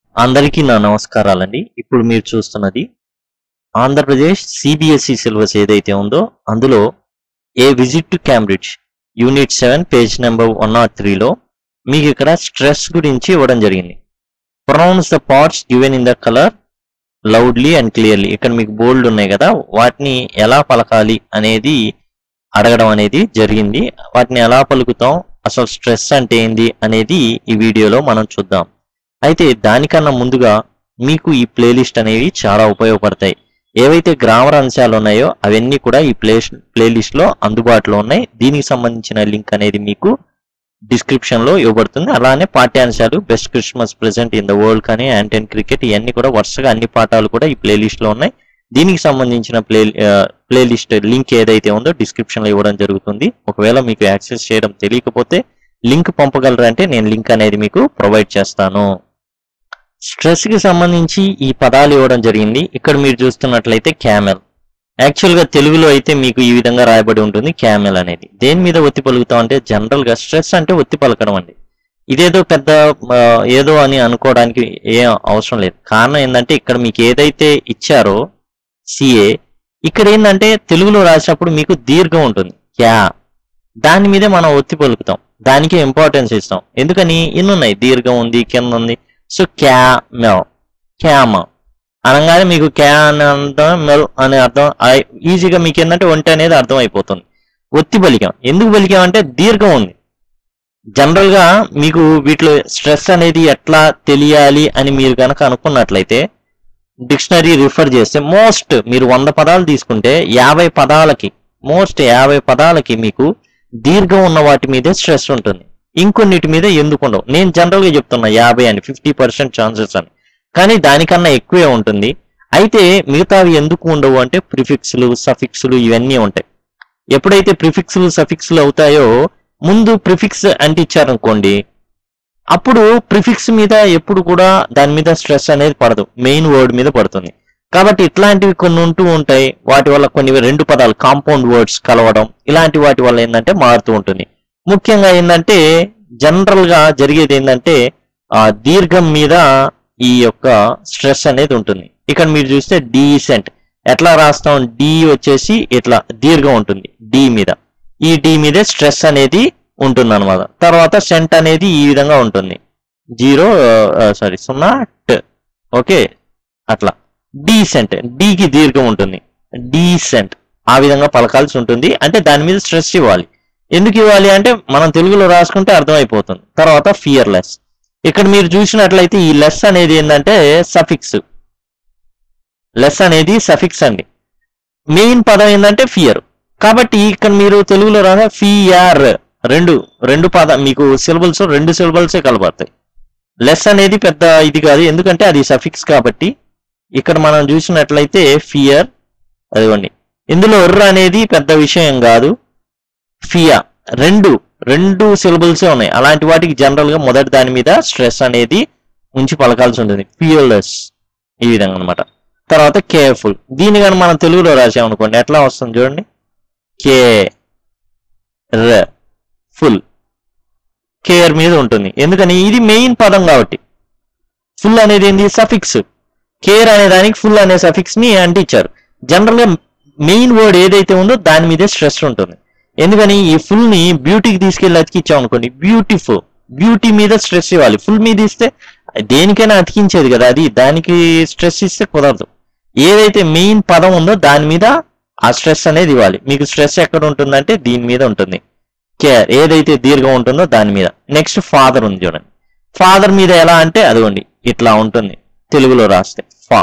అందరికీ నా నమస్కారాలండి ఇప్పుడు మీరు చూస్తున్నది ఆంధ్రప్రదేశ్ సిబిఎస్ఈ సిలబస్ ఏదైతే ఉందో అందులో a visit to Cambridge unit seven page number one not త్రీలో మీకు ఇక్కడ స్ట్రెస్ గురించి ఇవ్వడం జరిగింది pronounce the parts given in the colour loudly and clearly ఇక్కడ మీకు బోల్డ్ ఉన్నాయి కదా వాటిని ఎలా పలకాలి అనేది అడగడం అనేది జరిగింది వాటిని ఎలా పలుకుతాం అసలు స్ట్రెస్ అంటే ఏంది అనేది ఈ వీడియోలో మనం చూద్దాం అయితే దానికన్నా ముందుగా మీకు ఈ ప్లేలిస్ట్ అనేవి చాలా ఉపయోగపడతాయి ఏవైతే గ్రామర్ అంశాలు ఉన్నాయో అవన్నీ కూడా ఈ ప్లే ప్లేలిస్ట్ లో అందుబాటులో ఉన్నాయి దీనికి సంబంధించిన లింక్ అనేది మీకు డిస్క్రిప్షన్ లో ఇవ్వబడుతుంది అలానే పాఠ్యాంశాలు best Christmas present in the world కానీ యాంటెన్ క్రికెట్ ఇవన్నీ కూడా వరుసగా అన్ని పాఠాలు కూడా ఈ ప్లేలిస్ట్ లో ఉన్నాయి దీనికి సంబంధించిన ప్లే ప్లేలిస్ట్ లింక్ ఏదైతే ఉందో డిస్క్రిప్షన్ లో ఇవ్వడం జరుగుతుంది ఒకవేళ మీకు యాక్సెస్ చేయడం తెలియకపోతే లింక్ పంపగలరా అంటే నేను లింక్ అనేది మీకు ప్రొవైడ్ చేస్తాను స్ట్రెస్ కి సంబంధించి ఈ పదాలు ఇవ్వడం జరిగింది ఇక్కడ మీరు చూస్తున్నట్లయితే క్యామెల్ యాక్చువల్ గా తెలుగులో అయితే మీకు ఈ విధంగా రాయబడి ఉంటుంది క్యామెల్ అనేది దేని మీద ఒత్తి పలుకుతాం అంటే జనరల్ గా స్ట్రెస్ అంటే ఒత్తి పలకడం అండి ఇదేదో పెద్ద ఆ, ఏదో అని అనుకోవడానికి ఏం అవసరం లేదు కారణం ఏంటంటే ఇక్కడ మీకు ఏదైతే ఇచ్చారో సిఏ ఇక్కడ ఏంటంటే తెలుగులో రాసినప్పుడు మీకు దీర్ఘం ఉంటుంది క్యా దాని మీదే మనం ఒత్తి పలుకుతాం దానికి ఇంపార్టెన్స్ ఇస్తాం ఎందుకని ఇన్ని ఉన్నాయి దీర్ఘం ఉంది కింద ఉంది సో క్యామెల్ క్యామ అనగానే మీకు క్యా అని అర్థం మెల్ అనే అర్థం ఐ- ఈజీగా మీకు ఏంటంటే ఒంటి అనేది అర్థం అయిపోతుంది ఒత్తి పలికాం ఎందుకు పలికాం అంటే దీర్ఘం ఉంది జనరల్ గా మీకు వీటిలో స్ట్రెస్ అనేది ఎట్లా తెలియాలి అని మీరు కనుక అనుకున్నట్లయితే డిక్షనరీ రిఫర్ చేస్తే మోస్ట్ మీరు వంద పదాలు తీసుకుంటే యాభై పదాలకి మోస్ట్ యాభై పదాలకి మీకు దీర్ఘం ఉన్న వాటి మీదే స్ట్రెస్ ఉంటుంది ఇంకొన్నిటి మీద ఎందుకు ఉండవు నేను జనరల్ గా చెప్తున్నా యాభై అని ఫిఫ్టీ పర్సెంట్ ఛాన్సెస్ అని కానీ దానికన్నా ఎక్కువే ఉంటుంది అయితే మిగతావి ఎందుకు ఉండవు అంటే ప్రిఫిక్స్లు సఫిక్స్లు ఇవన్నీ ఉంటాయి ఎప్పుడైతే ప్రిఫిక్స్లు సఫిక్స్లు అవుతాయో ముందు ప్రిఫిక్స్ అంటే ఇచ్చారనుకోండి అప్పుడు ప్రిఫిక్స్ మీద ఎప్పుడు కూడా దాని మీద స్ట్రెస్ అనేది పడదు మెయిన్ వర్డ్ మీద పడుతుంది కాబట్టి ఇట్లాంటివి కొన్ని ఉంటూ ఉంటాయి వాటి వల్ల కొన్ని రెండు పదాలు కాంపౌండ్ వర్డ్స్ కలవడం ఇలాంటి వాటి వల్ల ఏంటంటే మారుతూ ఉంటుంది ముఖ్యంగా ఏంటంటే జనరల్ గా జరిగేది ఏంటంటే ఆ దీర్ఘం మీద ఈ యొక్క స్ట్రెస్ అనేది ఉంటుంది ఇక్కడ మీరు చూస్తే డీసెంట్ ఎట్లా రాస్తాం డి వచ్చేసి ఇట్లా దీర్ఘం ఉంటుంది డి మీద ఈ డి మీదే స్ట్రెస్ అనేది ఉంటుంది అనమాట తర్వాత సెంట్ అనేది ఈ విధంగా ఉంటుంది జీరో సారీ సున్నా ట్ ఓకే అట్లా డీసెంట్ కి దీర్ఘం ఉంటుంది డీసెంట్ ఆ విధంగా పలకాల్సి ఉంటుంది అంటే దాని మీద స్ట్రెస్ ఇవ్వాలి ఎందుకు ఇవ్వాలి అంటే మనం తెలుగులో రాసుకుంటే అర్థమైపోతుంది తర్వాత ఫియర్లెస్ ఇక్కడ మీరు చూసినట్లయితే ఈ లెస్ అనేది ఏంటంటే సఫిక్స్ లెస్ అనేది సఫిక్స్ అండి మెయిన్ పదం ఏంటంటే ఫియర్ కాబట్టి ఇక్కడ మీరు తెలుగులో రాసే ఫియర్ రెండు రెండు పద మీకు సిలబుల్స్ రెండు సిలబుల్సే కలబడతాయి లెస్ అనేది పెద్ద ఇది కాదు ఎందుకంటే అది సఫిక్స్ కాబట్టి ఇక్కడ మనం చూసినట్లయితే ఫియర్ అదిగోండి ఇందులో ఎర్ర అనేది పెద్ద విషయం కాదు ఫియా రెండు రెండు సిలబుల్సే ఉన్నాయి అలాంటి వాటికి జనరల్ గా మొదటి దాని మీద స్ట్రెస్ అనేది ఉంచి పలకాల్సి ఉంటుంది ఫియర్లెస్ ఈ విధంగా అన్నమాట తర్వాత కేర్ఫుల్ దీని కానీ మనం తెలుగులో రాసామనుకోండి ఎట్లా వస్తుంది చూడండి కే ర ఫుల్ కేర్ మీద ఉంటుంది ఎందుకని ఇది మెయిన్ పదం కాబట్టి ఫుల్ అనేది ఏంది సఫిక్స్ కేర్ అనే దానికి ఫుల్ అనే సఫిక్స్ ని అంటించారు జనరల్ గా మెయిన్ వర్డ్ ఏదైతే ఉందో దాని మీదే స్ట్రెస్ ఉంటుంది ఎందుకని ఈ ఫుల్ ని బ్యూటీకి తీసుకెళ్లి అతికిచ్చాం అనుకోండి బ్యూటిఫుల్ బ్యూటీ మీద స్ట్రెస్ ఇవ్వాలి ఫుల్ మీద ఇస్తే దేనికైనా అతికించేది కదా అది దానికి స్ట్రెస్ ఇస్తే కుదరదు ఏదైతే మెయిన్ పదం ఉందో దాని మీద ఆ స్ట్రెస్ అనేది ఇవ్వాలి మీకు స్ట్రెస్ ఎక్కడ ఉంటుందంటే దీని మీద ఉంటుంది కేర్ ఏదైతే దీర్ఘం ఉంటుందో దాని మీద నెక్స్ట్ ఫాదర్ ఉంది చూడండి ఫాదర్ మీద ఎలా అంటే అదిగోండి ఇట్లా ఉంటుంది తెలుగులో రాస్తే ఫా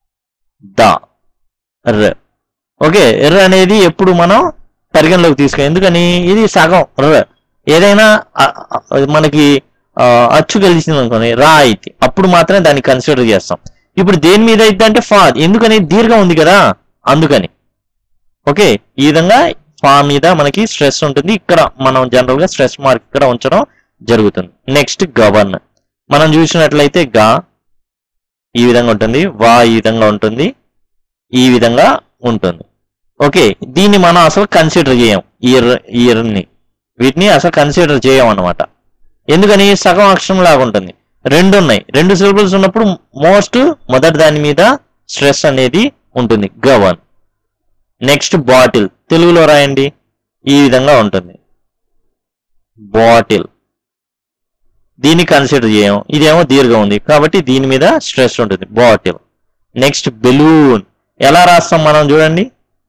ద ర ఓకే ఎర్ర అనేది ఎప్పుడు మనం పరిగణలోకి తీసుకో ఎందుకని ఇది సగం ర ఏదైనా ఆ- ఆ- మనకి ఆ, అచ్చు కలిసింది అనుకోని రా అయితే అప్పుడు మాత్రమే దాన్ని కన్సిడర్ చేస్తాం ఇప్పుడు దేని మీద అయితే అంటే ఫా ఎందుకని దీర్ఘం ఉంది కదా అందుకని ఓకే ఈ విధంగా ఫా మీద మనకి స్ట్రెస్ ఉంటుంది ఇక్కడ మనం జనరల్ గా స్ట్రెస్ మార్క్ ఇక్కడ ఉంచడం జరుగుతుంది నెక్స్ట్ గవర్న్ మనం చూసినట్లయితే గా ఈ విధంగా ఉంటుంది వా ఈ విధంగా ఉంటుంది ఈ విధంగా ఉంటుంది ఓకే దీన్ని మనం అసలు కన్సిడర్ చేయం ఇయర్ ఇయర్ని వీటిని అసలు కన్సిడర్ చేయం అన్నమాట ఎందుకని సగం అక్షరం లాగా ఉంటుంది రెండు ఉన్నాయి రెండు సిలబుల్స్ ఉన్నప్పుడు మోస్ట్ మొదటి దాని మీద స్ట్రెస్ అనేది ఉంటుంది గవన్ నెక్స్ట్ బాటిల్ తెలుగులో రాయండి ఈ విధంగా ఉంటుంది బాటిల్ దీన్ని కన్సిడర్ చేయం ఇదేమో దీర్ఘం ఉంది కాబట్టి దీని మీద స్ట్రెస్ ఉంటుంది బాటిల్ నెక్స్ట్ బెలూన్ ఎలా రాస్తాం మనం చూడండి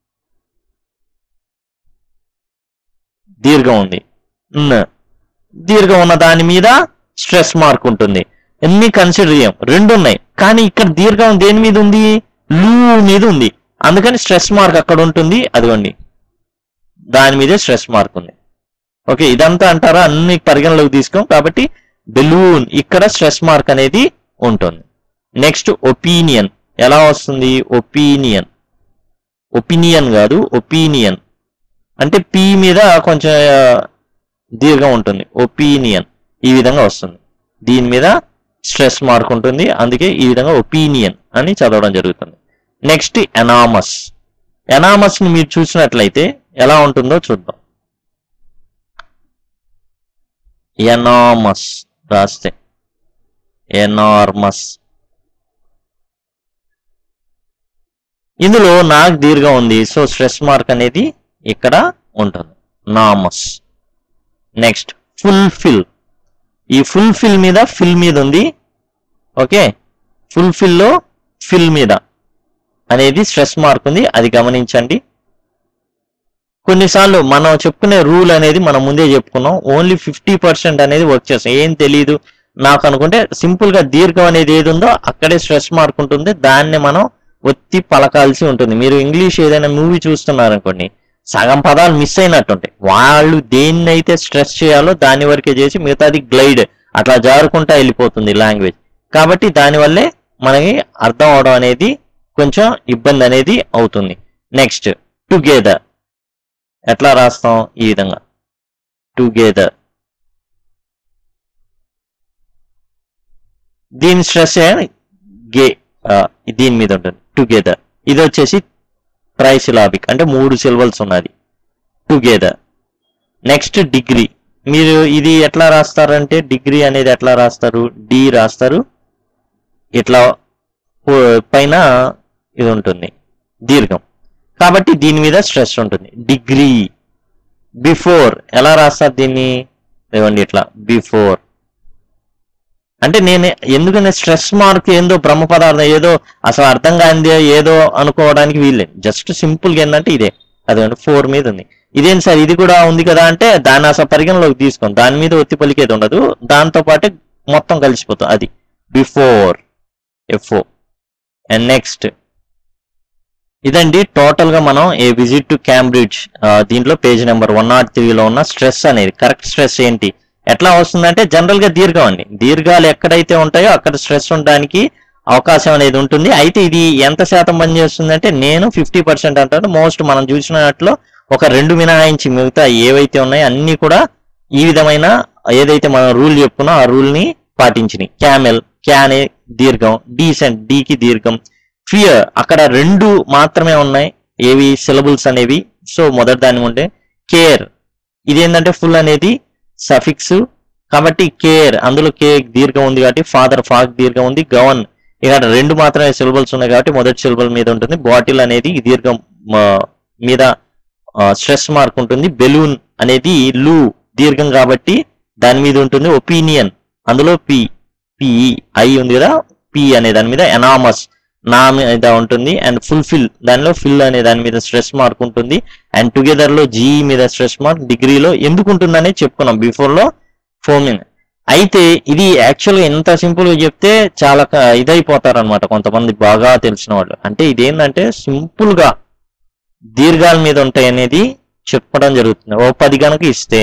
దీర్ఘం ఉంది న్. దీర్ఘం ఉన్న దాని మీద స్ట్రెస్ మార్క్ ఉంటుంది ఎన్ని కన్సిడర్ చేయం రెండు ఉన్నాయి కానీ ఇక్కడ దీర్ఘం దేని మీద ఉంది లూ మీద ఉంది అందుకని స్ట్రెస్ మార్క్ అక్కడ ఉంటుంది అదిగోండి దాని మీదే స్ట్రెస్ మార్క్ ఉంది ఓకే ఇదంతా అంటారా అన్ని పరిగణలోకి తీసుకోం కాబట్టి బెలూన్ ఇక్కడ స్ట్రెస్ మార్క్ అనేది ఉంటుంది నెక్స్ట్ ఒపీనియన్ ఎలా వస్తుంది ఒపీనియన్ ఒపీనియన్ కాదు ఒపీనియన్ అంటే పి మీద కొంచెం ఆ, దీర్ఘం ఉంటుంది ఒపీనియన్ ఈ విధంగా వస్తుంది దీని మీద స్ట్రెస్ మార్క్ ఉంటుంది అందుకే ఈ విధంగా ఒపీనియన్ అని చదవడం జరుగుతుంది నెక్స్ట్ ఎనామస్ ఎనామస్ ని మీరు చూసినట్లయితే ఎలా ఉంటుందో చూద్దాం ఎనామస్ రాస్తే ఎనార్మస్ ఇందులో నాకు దీర్ఘం ఉంది సో స్ట్రెస్ మార్క్ అనేది ఇక్కడ ఉంటుంది నామస్ నెక్స్ట్ ఫుల్ఫిల్ ఈ ఫుల్ఫిల్ మీద ఫిల్ మీద ఉంది ఓకే ఫుల్ఫిల్ లో ఫిల్ మీద అనేది స్ట్రెస్ మార్క్ ఉంది అది గమనించండి కొన్నిసార్లు మనం చెప్పుకునే రూల్ అనేది మనం ముందే చెప్పుకున్నాం ఓన్లీ ఫిఫ్టీ పర్సెంట్ అనేది వర్క్ చేస్తాం ఏం తెలియదు నాకు అనుకుంటే సింపుల్ గా దీర్ఘం అనేది ఏది ఉందో అక్కడే స్ట్రెస్ మార్క్ ఉంటుంది దాన్ని మనం ఒత్తి పలకాల్సి ఉంటుంది మీరు ఇంగ్లీష్ ఏదైనా మూవీ చూస్తున్నారనుకోండి సగం పదాలు మిస్ అయినట్టుంటాయి వాళ్ళు దేన్ని అయితే స్ట్రెస్ చేయాలో దాని వరకే చేసి మిగతాది గ్లైడ్ అట్లా జారుకుంటా వెళ్ళిపోతుంది లాంగ్వేజ్ కాబట్టి దానివల్లే మనకి అర్థం అవడం అనేది కొంచెం ఇబ్బంది అనేది అవుతుంది నెక్స్ట్ టుగెదర్ ఎట్లా రాస్తాం ఈ విధంగా టుగెదర్ దీని స్ట్రెస్ గే ఆ, దీని మీద ఉంటుంది టుగెదర్ ఇది వచ్చేసి ట్రైసిలాబిక్ అంటే మూడు సిలబల్స్ ఉన్నది టుగెదర్ నెక్స్ట్ డిగ్రీ మీరు ఇది ఎట్లా రాస్తారంటే డిగ్రీ అనేది ఎట్లా రాస్తారు డి రాస్తారు ఇట్లా పో- పైన ఇది ఉంటుంది దీర్ఘం కాబట్టి దీని మీద స్ట్రెస్ ఉంటుంది డిగ్రీ బిఫోర్ ఎలా రాస్తారు దీన్ని ఇవ్వండి ఇట్లా బిఫోర్ అంటే నేను ఎందుకని స్ట్రెస్ మార్క్ ఏందో బ్రహ్మ పదార్థం ఏదో అసలు అర్థం కానిదే ఏదో అనుకోవడానికి వీల్లేదు జస్ట్ సింపుల్ గా ఏంటంటే ఇదే అదే ఫోర్ మీద ఉంది ఇదేం సార్ ఇది కూడా ఉంది కదా అంటే దాన్ని అసలు పరిగణలోకి తీసుకోండి దాని మీద ఒత్తి పలికేది ఉండదు దాంతో పాటు మొత్తం కలిసిపోతుంది అది బిఫోర్ ఎఫ్ఓ అండ్ నెక్స్ట్ ఇదండి టోటల్ గా మనం ఏ విజిట్ టు క్యాంబ్రిడ్జ్ దీంట్లో పేజ్ నెంబర్ వన్ నాట్ త్రీలో ఉన్న స్ట్రెస్ అనేది కరెక్ట్ స్ట్రెస్ ఏంటి ఎట్లా వస్తుందంటే జనరల్ గా దీర్ఘం అండి దీర్ఘాలు ఎక్కడైతే ఉంటాయో అక్కడ స్ట్రెస్ ఉండడానికి అవకాశం అనేది ఉంటుంది అయితే ఇది ఎంత శాతం పనిచేస్తుందంటే నేను ఫిఫ్టీ పర్సెంట్ అంటాను మోస్ట్ మనం చూసినట్లో ఒక రెండు మినహాయించి మిగతా ఏవైతే ఉన్నాయో అన్ని కూడా ఈ విధమైన ఏదైతే మనం రూల్ చెప్పుకున్నా ఆ రూల్ ని పాటించినాయి క్యామెల్ క్యానే దీర్ఘం డీసెంట్ కి దీర్ఘం ఫియర్ అక్కడ రెండు మాత్రమే ఉన్నాయి ఏవి సిలబుల్స్ అనేవి సో మొదటి దాని ఉంటే కేర్ ఇది ఏంటంటే ఫుల్ అనేది సఫిక్స్ కాబట్టి కేర్ అందులో కే దీర్ఘం ఉంది కాబట్టి ఫాదర్ ఫాక్ దీర్ఘం ఉంది గవన్ ఇక్కడ రెండు మాత్రమే సిలబుల్స్ ఉన్నాయి కాబట్టి మొదటి సిలబుల్ మీద ఉంటుంది బాటిల్ అనేది ఈ దీర్ఘం ఆ, మీద స్ట్రెస్ మార్క్ ఉంటుంది బెలూన్ అనేది లూ దీర్ఘం కాబట్టి దాని మీద ఉంటుంది ఒపీనియన్ అందులో పి పి ఐ ఉంది కదా పి అనే దాని మీద ఎనామస్ నా మీద ఉంటుంది అండ్ ఫుల్ఫిల్ దానిలో ఫిల్ అనే దాని మీద స్ట్రెస్ మార్క్ ఉంటుంది అండ్ టుగెదర్ లో జీ మీద స్ట్రెస్ మార్క్ డిగ్రీలో ఎందుకు ఉంటుందనే చెప్పుకున్నాం బిఫోర్ లో ఫోమిన్ అయితే ఇది యాక్చువల్ గా ఎంత సింపుల్ గా చెప్తే చాలా క- ఇదైపోతారు అనమాట కొంతమంది బాగా తెలిసిన వాళ్ళు అంటే ఇదేంటంటే సింపుల్ గా దీర్ఘాల మీద ఉంటాయి అనేది చెప్పడం జరుగుతుంది ఓ పది గనక ఇస్తే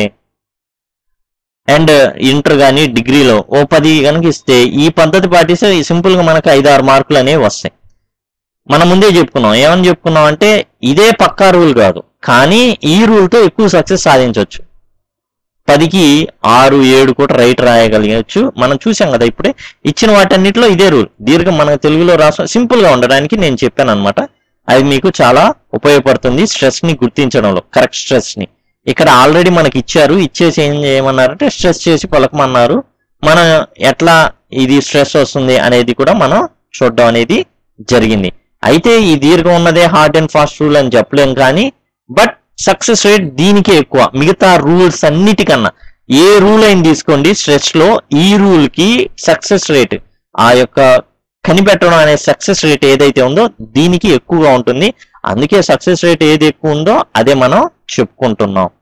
అండ్ ఇంటర్ కానీ డిగ్రీలో ఓ పది కనుక ఇస్తే ఈ పద్ధతి పాటిస్తే సింపుల్ గా మనకు ఐదు ఆరు మార్కులు అనేవి వస్తాయి మనం ముందే చెప్పుకున్నాం ఏమని చెప్పుకున్నాం అంటే ఇదే పక్కా రూల్ కాదు కానీ ఈ రూల్ తో ఎక్కువ సక్సెస్ సాధించవచ్చు పదికి ఆరు ఏడు కూడా రైట్ రాయగలిగచ్చు మనం చూసాం కదా ఇప్పుడే ఇచ్చిన వాటన్నిటిలో ఇదే రూల్ దీర్ఘం మనకు తెలుగులో రాస సింపుల్ గా ఉండడానికి నేను చెప్పాను అనమాట అది మీకు చాలా ఉపయోగపడుతుంది స్ట్రెస్ ని గుర్తించడంలో కరెక్ట్ స్ట్రెస్ ని ఇక్కడ ఆల్రెడీ మనకి ఇచ్చారు ఇచ్చేసి ఏం చేయమన్నారంటే స్ట్రెస్ చేసి పలకమన్నారు మనం ఎట్లా ఇది స్ట్రెస్ వస్తుంది అనేది కూడా మనం చూడడం అనేది జరిగింది అయితే ఈ దీర్ఘం ఉన్నదే హార్డ్ అండ్ ఫాస్ట్ రూల్ అని చెప్పలేం కానీ బట్ సక్సెస్ రేట్ దీనికే ఎక్కువ మిగతా రూల్స్ అన్నిటికన్నా ఏ రూల్ అయిన తీసుకోండి స్ట్రెస్ లో ఈ రూల్ కి సక్సెస్ రేట్ ఆ యొక్క కనిపెట్టడం అనే సక్సెస్ రేట్ ఏదైతే ఉందో దీనికి ఎక్కువగా ఉంటుంది అందుకే సక్సెస్ రేట్ ఏది ఎక్కువ ఉందో అదే మనం చెప్పుకుంటున్నాం